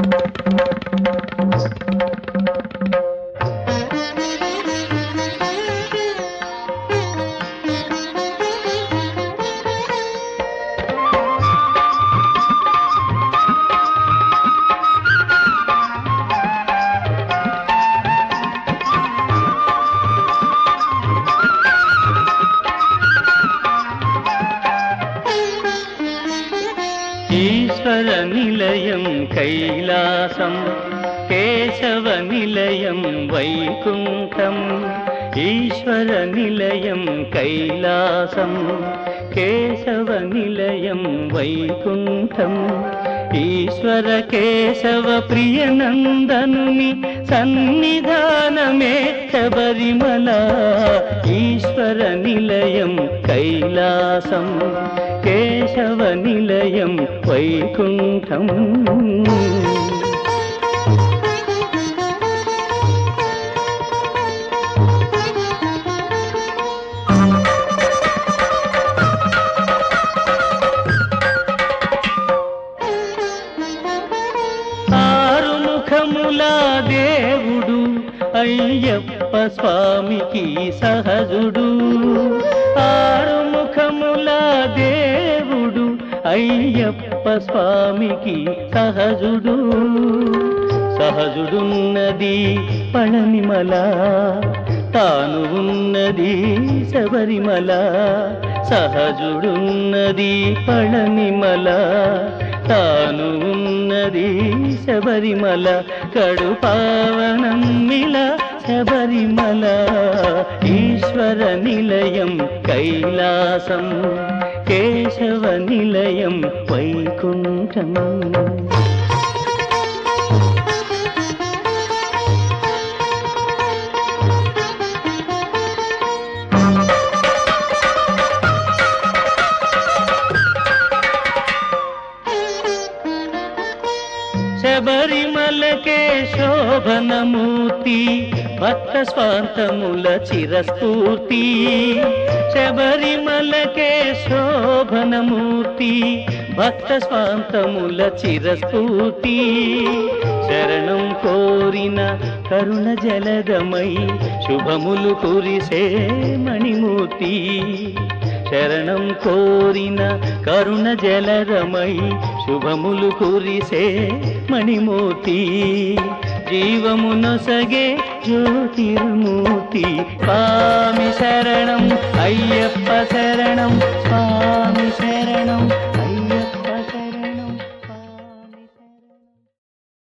ఈశ్వర నిలయం కైలాసం కేశవ నిలయం వైకుంఠం ఈశ్వర నిలయం కైలాసం కేశవ నిలయం వైకుంఠం ఈశ్వర కేశవ ప్రియనందనుని సన్నిధానమే శబరిమల ఈశ్వర నిలయం కైలాసం కేశవ నిలయం వైకుంఠం ఆరు ముఖముల దేవుడు అయ్యప్ప స్వామికి సహజుడు ఆరు ముఖముల దేవుడు అయ్యప్ప స్వామికి సహజుడు సహజుడున్నది పళనిమల తాను ఉన్నది శబరిమల సహజుడున్నది పళనిమల తాను ఉన్నది శబరిమల కడు పావనమ్మిల శబరిమల ఈశ్వర నిలయం కైలాసం కేశవ నిలయం వైకుంఠం శబరిమలకే శోభనమూర్తి భక్త స్వాంతముల చిరస్ఫూర్తి శబరిమలకే శోభనమూర్తి భక్త స్వాంతముల చిరస్ఫూర్తి శరణం కోరిన కరుణ జలదమై శుభములు కురిసే మణిమూర్తి శరణం కోరిన కరుణ జలరమై శుభములు కురిసే మణిమూర్తి జీవమునొసగే జ్యోతిర్మూర్తి స్వామి శరణం అయ్యప్ప శరణం స్వామి శరణం